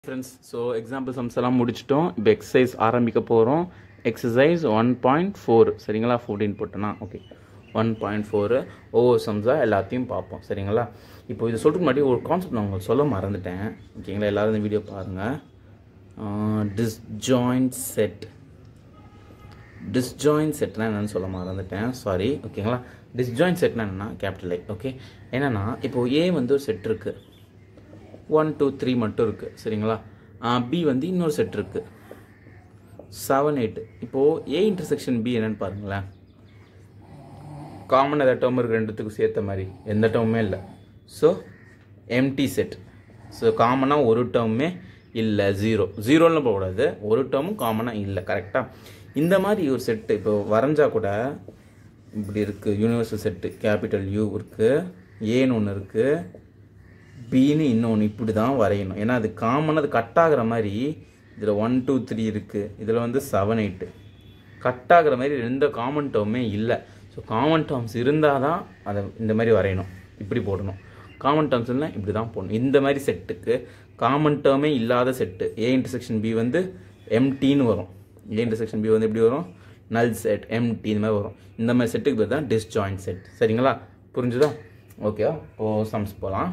friends so example sums எல்லாம் முடிச்சிட்டோம் இப்போ எக்ஸசைஸ் ஆரம்பிக்க போகிறோம் எக்ஸசைஸ் ஒன் பாயிண்ட் ஃபோர் சரிங்களா ஃபோர்டீன் போட்டோன்னா ஓகே ஒன் பாயிண்ட் ஃபோரு ஒவ்வொரு சம்ஸாக எல்லாத்தையும் பார்ப்போம் சரிங்களா இப்போ இது சொல்கிறதுக்கு முன்னாடி ஒரு கான்செப்ட் நான் உங்களுக்கு சொல்ல மறந்துட்டேன் ஓகேங்களா எல்லாரும் இந்த வீடியோ பாருங்கள் டிஸ்ஜாயிண்ட் செட் டிஸ்ஜாயிண்ட் செட்னா என்னன்னு சொல்ல மறந்துட்டேன் சாரி ஓகேங்களா டிஸ்ஜாயிண்ட் செட்னா என்னன்னா கேபிட்டல் ஐ ஓகே என்னன்னா இப்போ ஏ வந்து ஒரு செட் இருக்குது ஒன் டூ த்ரீ மட்டும் இருக்குது சரிங்களா பி வந்து இன்னொரு செட் இருக்குது செவன் எயிட் இப்போது ஏ இன்டர்செக்ஷன் பி என்னன்னு பாருங்களேன் காமன் ஏதாவது டேர்ம் இருக்குது ரெண்டுத்துக்கும் சேர்த்த மாதிரி எந்த டேர்முமே இல்லை ஸோ எம்டி செட் ஸோ காமனாக ஒரு டேர்மே இல்லை ஜீரோ ஜீரோன்னு போகக்கூடாது ஒரு டேர்மும் காமனாக இல்லை கரெக்டாக இந்த மாதிரி ஒரு செட்டு இப்போ வரைஞ்சா கூட இப்படி இருக்குது யூனிவர்சல் செட்டு கேபிட்டல் யூ இருக்குது ஏன்னு ஒன்று இருக்குது பின்னு இன்னொன்று இப்படி தான் வரையணும் ஏன்னா அது காமன் அது கட் ஆகிற மாதிரி இதில் ஒன் டூ த்ரீ இருக்குது இதில் வந்து செவன் எயிட்டு கட் ஆகிற மாதிரி எந்த காமன் டேர்மே இல்லை ஸோ காமன் டேர்ம்ஸ் இருந்தால் தான் அதை இந்த மாதிரி வரையணும் இப்படி போடணும் காமன் டேர்ம்ஸ் இல்லை இப்படி தான் போடணும் இந்த மாதிரி செட்டுக்கு காமன் டேர்மே இல்லாத செட்டு ஏ இன்டர்செக்ஷன் பி வந்து எம்டின்னு வரும் ஏ இன்டர்செக்ஷன் பி வந்து எப்படி வரும் நல் செட் எம்டி இந்த மாதிரி வரும் இந்த மாதிரி செட்டுக்கு பேர் தான் டிஸ்ஜாயிண்ட் செட் சரிங்களா புரிஞ்சுதா ஓகேவா இப்போது சம்ஸ் போகலாம்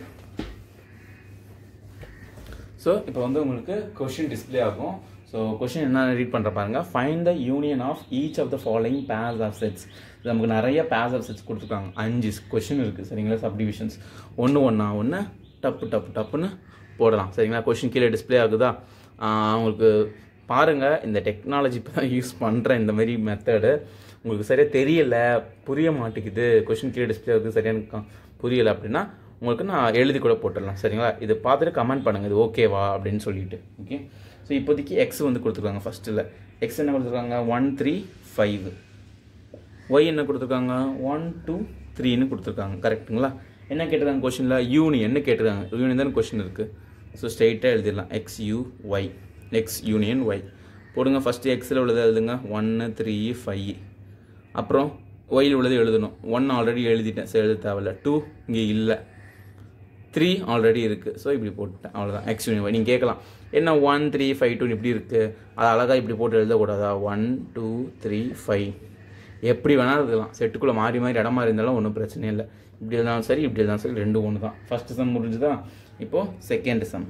ஸோ இப்போ வந்து உங்களுக்கு கொஷின் டிஸ்பிளே ஆகும் ஸோ கொஷின் என்ன ரீட் பண்ணுற பாருங்க find the union of each of the following pairs of sets நமக்கு நிறைய பேர்ஸ் ஆஃப் செட்ஸ் கொடுத்துருக்காங்க அஞ்சு கொஷின் இருக்குது சரிங்களா சப்டிவிஷன்ஸ் ஒன்று ஒன்றா ஒன்று டப்பு டப்பு டப்புன்னு போடலாம் சரிங்களா கொஷின் கீழே டிஸ்பிளே ஆகுதா உங்களுக்கு பாருங்கள் இந்த டெக்னாலஜி இப்போ தான் யூஸ் பண்ணுற இந்த மாதிரி மெத்தடு உங்களுக்கு சரியாக தெரியலை புரிய மாட்டேங்குது கொஷின் கீழே டிஸ்பிளே ஆகுது சரியான புரியலை அப்படின்னா உங்களுக்கு நான் எழுதி கூட போட்டுடலாம் சரிங்களா இது பார்த்துட்டு கமெண்ட் பண்ணுங்கள் இது ஓகேவா அப்படின்னு சொல்லிட்டு ஓகே ஸோ இப்போதைக்கு எக்ஸ் வந்து கொடுத்துருக்காங்க ஃபஸ்ட்டில் எக்ஸ் என்ன கொடுத்துருக்காங்க ஒன் த்ரீ ஃபைவ் ஒய் என்ன கொடுத்துருக்காங்க ஒன் டூ த்ரீன்னு கொடுத்துருக்காங்க கரெக்டுங்களா என்ன கேட்டிருக்காங்க கொஷினில் யூனியன்னு கேட்டிருக்காங்க யூனியன் தான் கொஷின் இருக்குது ஸோ ஸ்ட்ரெயிட்டாக எழுதிடலாம் X U Y X union Y போடுங்க ஃபஸ்ட்டு எக்ஸில் உள்ளதை எழுதுங்க ஒன்று த்ரீ ஃபைவ் அப்புறம் ஒயில் உள்ளது எழுதணும் ஒன் ஆல்ரெடி எழுதிட்டேன் சரி எழுத தேவையில்ல டூ இங்கே இல்லை த்ரீ ஆல்ரெடி இருக்குது ஸோ இப்படி போட்டுட்டேன் அவ்வளோதான் எக்ஸ் யூனியன் ஒய் நீங்கள் கேட்கலாம் என்ன ஒன் த்ரீ ஃபைவ் டூ இப்படி இருக்குது அது அழகாக இப்படி போட்டு எழுதக்கூடாதா ஒன் டூ த்ரீ ஃபைவ் எப்படி வேணாலும் இருக்கலாம் செட்டுக்குள்ளே மாறி மாறி இடம் மாறி இருந்தாலும் ஒன்றும் பிரச்சனை இல்லை இப்படி இருந்தாலும் சரி இப்படி இருந்தாலும் சரி ரெண்டு ஒன்று தான் ஃபஸ்ட்டு சம் முடிஞ்சுதா இப்போது second sum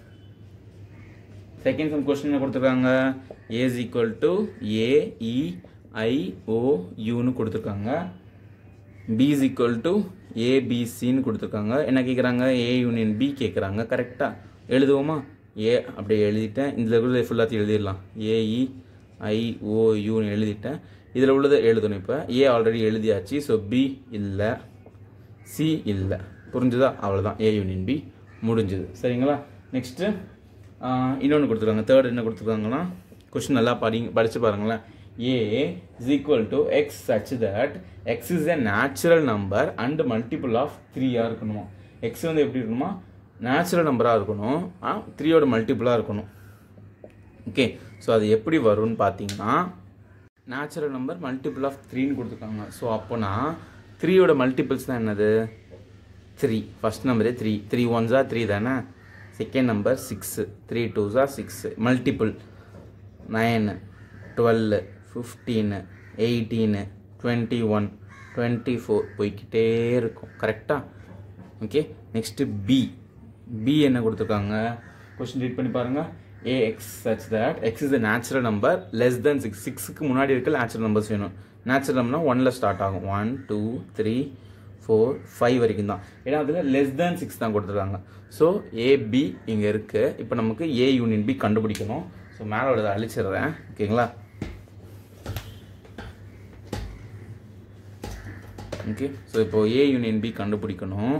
second sum question என்ன கொடுத்துருக்காங்க A is equal to A E கொடுத்துருக்காங்க பி இஸ் ஈக்குவல் டு ஏபிசின்னு கொடுத்துருக்காங்க என்ன கேட்குறாங்க ஏ யூனியன் பி கேட்குறாங்க கரெக்டாக எழுதுவோமா ஏ அப்படியே எழுதிட்டேன் இதில் உள்ளதை ஃபுல்லாத்தையும் எழுதிடலாம் ஏஇ ஐஓயூன்னு எழுதிட்டேன் இதில் உள்ளதை எழுதணும் இப்போ ஏ ஆல்ரெடி எழுதியாச்சு ஸோ பி இல்லை சி இல்லை புரிஞ்சுதா அவ்வளோதான் ஏ யூனியன் பி முடிஞ்சுது சரிங்களா நெக்ஸ்ட்டு இன்னொன்று கொடுத்துருக்காங்க தேர்ட் என்ன கொடுத்துருக்காங்கன்னா கொஷின் நல்லா படிங்க படித்து பாருங்களேன் a is equal to x such that x is a natural number and multiple of 3 ஆ இருக்கணுமா x வந்து எப்படி இருக்கணுமா நேச்சுரல் நம்பராக இருக்கணும் த்ரீயோட மல்டிப்புளாக இருக்கணும் ஓகே ஸோ அது எப்படி வரும்னு பார்த்தீங்கன்னா நேச்சுரல் நம்பர் மல்டிபிள் ஆஃப் த்ரீன்னு கொடுத்துருக்காங்க ஸோ அப்போனா த்ரீயோட மல்டிபிள்ஸ் தான் என்னது த்ரீ ஃபஸ்ட் நம்பரே த்ரீ த்ரீ ஒன்ஸா த்ரீ தானே செகண்ட் நம்பர் சிக்ஸு த்ரீ டூஸா six multiple nine twelve fifteen eighteen twenty one twenty four போய்கிட்டே இருக்கும் கரெக்டாக ஓகே நெக்ஸ்ட்டு பி பி என்ன கொடுத்துருக்காங்க கொஸ்டின் ரீட் பண்ணி பாருங்கள் A X such that X is the natural number less than six சிக்ஸுக்கு முன்னாடி இருக்க நேச்சுரல் நம்பர்ஸ் வேணும் நேச்சுரல் நம்பர்னா ஒனில் ஸ்டார்ட் ஆகும் one two three four five வரைக்கும் தான் ஏன்னா அதில் லெஸ் தேன் சிக்ஸ் தான் கொடுத்துருக்காங்க ஸோ ஏபி இங்கே இருக்குது இப்போ நமக்கு ஏ யூனியன் பி கண்டுபிடிக்கணும் ஸோ மேலே உள்ளதை அழிச்சிடுறேன் ஓகேங்களா ஓகே ஸோ இப்போது ஏ யூனியன் பி கண்டுபிடிக்கணும்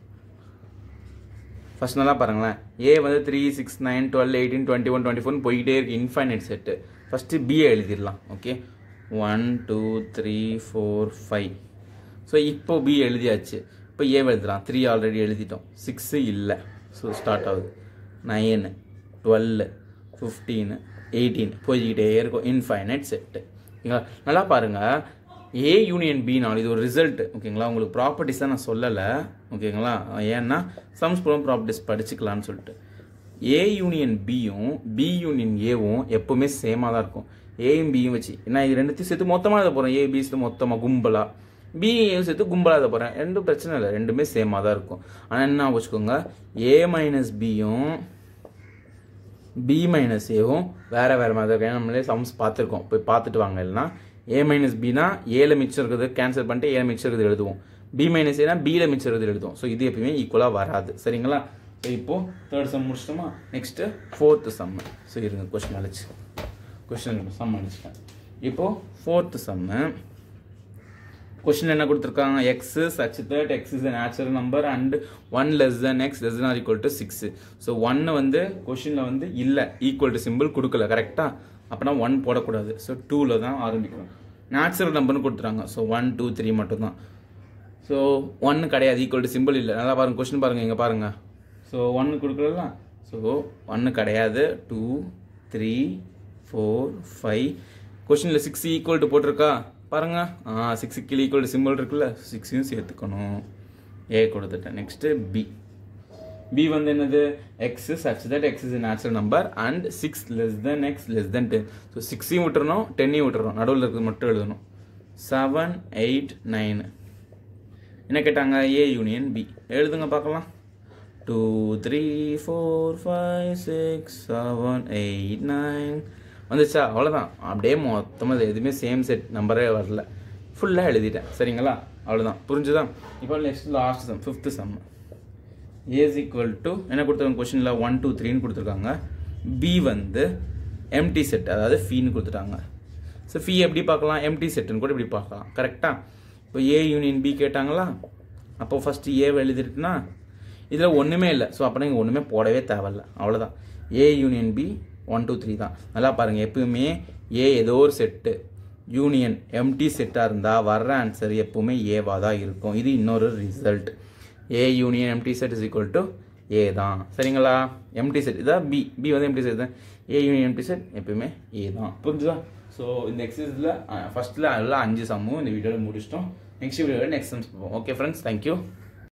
ஃபஸ்ட் நல்லா பாருங்களேன் ஏ வந்து three six nine twelve eighteen twenty one twenty four போய்கிட்டே இருக்கு இன்ஃபைனைட் செட்டு ஃபஸ்ட்டு பிஏ எழுதிடலாம் okay one two three four five so இப்போ பி எழுதியாச்சு இப்போ ஏ எழுதலாம் த்ரீ ஆல்ரெடி எழுதிட்டோம் சிக்ஸு இல்லை ஸோ ஸ்டார்ட் ஆகுது நைனு டுவெல்லு ஃபிஃப்டீனு எயிட்டீன் போய்கிட்டே இருக்கும் இன்ஃபைனைட் செட்டு ஓகேங்களா நல்லா பாருங்கள் ஏ யூனியன் பினாலும் இது ஒரு ரிசல்ட் ஓகேங்களா உங்களுக்கு ப்ராப்பர்ட்டிஸ் தான் நான் சொல்லலை ஓகேங்களா ஏன்னா சம்ஸ் ப்ரோம் ப்ராப்பர்ட்டிஸ் படிச்சுக்கலாம்னு சொல்லிட்டு ஏ யூனியன் பியும் பி யூனியன் ஏவும் எப்பவுமே சேமாக தான் இருக்கும் ஏயும் பியும் வச்சு நான் இது ரெண்டுத்தையும் சேர்த்து மொத்தமாக எழுத போகிறேன் ஏ பி சேர்த்து மொத்தமாக கும்பலா பி ஏயும் சேர்த்து கும்பலாக எழுத போகிறேன் ரெண்டும் பிரச்சனை இல்லை ரெண்டுமே சேமாக தான் இருக்கும் ஆனால் என்ன வச்சுக்கோங்க ஏ மைனஸ் பியும் பி மைனஸ் ஏவும் வேற வேற மாதிரி இருக்கு ஏன்னா நம்மளே சம்ஸ் பார்த்துருக்கோம் போய் பார்த்துட்டு வாங்க இல்லைனா ஏ மைனஸ் பினா ஏல மிச்சம் இருக்குது கேன்சல் பண்ணிட்டு ஏல மிச்சம் இருக்குது எழுதுவோம் பி மைனஸ் ஏனா பியில் மிச்சம் இருக்குது எழுதுவோம் ஸோ இது எப்பயுமே ஈக்குவலாக வராது சரிங்களா ஸோ இப்போ தேர்ட் சம் முடிச்சிட்டோமா நெக்ஸ்ட்டு ஃபோர்த்து சம் ஸோ இருங்க கொஸ்டின் அழிச்சு கொஸ்டின் சம் அழிச்சிட்டேன் இப்போ ஃபோர்த்து சம்மு கொஸ்டின் என்ன கொடுத்துருக்காங்க X such that X is natural number and one less than X less or equal to six so ஒன்னு வந்து கொஸ்டினில் வந்து இல்லை ஈக்குவல் டு சிம்பிள் கொடுக்கல கரெக்டாக அப்போனா ஒன் போடக்கூடாது ஸோ டூவில் தான் ஆரம்பிக்கணும் நேச்சுரல் நம்பர்னு கொடுத்துறாங்க ஸோ ஒன் டூ த்ரீ மட்டும்தான் ஸோ ஒன்று கிடையாது ஈக்குவல் டு சிம்பிள் இல்லை நல்லா பாருங்க கொஸ்டின் பாருங்க இங்கே பாருங்க ஸோ ஒன்று கொடுக்குறதுல ஸோ ஒன்று கிடையாது டூ த்ரீ ஃபோர் ஃபைவ் கொஸ்டினில் சிக்ஸ் ஈக்குவல் டு போட்டிருக்கா பாருங்க ஆ சிக்ஸ் கீழே ஈக்குவல் டு சிம்பிள் இருக்குல்ல சிக்ஸையும் சேர்த்துக்கணும் ஏ கொடுத்துட்டேன் நெக்ஸ்ட்டு பி பி வந்து என்னது X such that X is natural number and six less than X less than ten so சிக்ஸையும் விட்டுறணும் டென்னையும் விட்டுறணும் நடுவில் இருக்கிறது மட்டும் எழுதணும் செவன் எயிட் நைன் என்ன கேட்டாங்க ஏ யூனியன் பி எழுதுங்க பார்க்கலாம் two three four five six seven eight nine வந்துச்சா அவ்வளோதான் அப்படியே மொத்தமாக எதுவுமே சேம் செட் நம்பரே வரல ஃபுல்லாக எழுதிட்டேன் சரிங்களா அவ்வளோதான் புரிஞ்சுதா இப்போ next last sum fifth sum A's equal to என்ன கொடுத்துருக்காங்க கொஷனில் ஒன் டூ த்ரீன்னு கொடுத்துருக்காங்க பி வந்து எம்டி செட் அதாவது ஃபீன்னு கொடுத்துட்டாங்க ஸோ ஃபீ எப்படி பார்க்கலாம் எம்டி செட்டுன்னு கூட இப்படி பார்க்கலாம் கரெக்டாக இப்போ ஏ யூனியன் பி கேட்டாங்களா அப்போ ஃபஸ்ட்டு ஏவை எழுதிட்டுனா இதில் ஒன்றுமே இல்லை ஸோ அப்போ இங்கே ஒன்றுமே போடவே தேவையில்ல அவ்வளோதான் A union B one two three தான் நல்லா பாருங்கள் எப்பவுமே ஏ ஏதோ ஒரு செட்டு யூனியன் எம்டி செட்டாக இருந்தால் வர்ற ஆன்சர் எப்பவுமே ஏவாக தான் இருக்கும் இது இன்னொரு result A union empty set is equal to A தான் சரிங்களா எம்டி செட் இதான் பி பி வந்து எம்டி செட் தான் ஏ யூனியன் எம்டி செட் எப்பயுமே ஏ தான் புரிஞ்சுதா ஸோ இந்த எக்ஸசைஸில் ஃபஸ்ட்டில் எல்லாம் அஞ்சு சம்மும் இந்த வீடியோவில் முடிச்சிட்டோம் நெக்ஸ்ட் வீடியோவில் நெக்ஸ்ட் சம்ஸ் பார்ப்போம் ஓகே ஃப்ரெண்ட்ஸ் தேங்க்யூ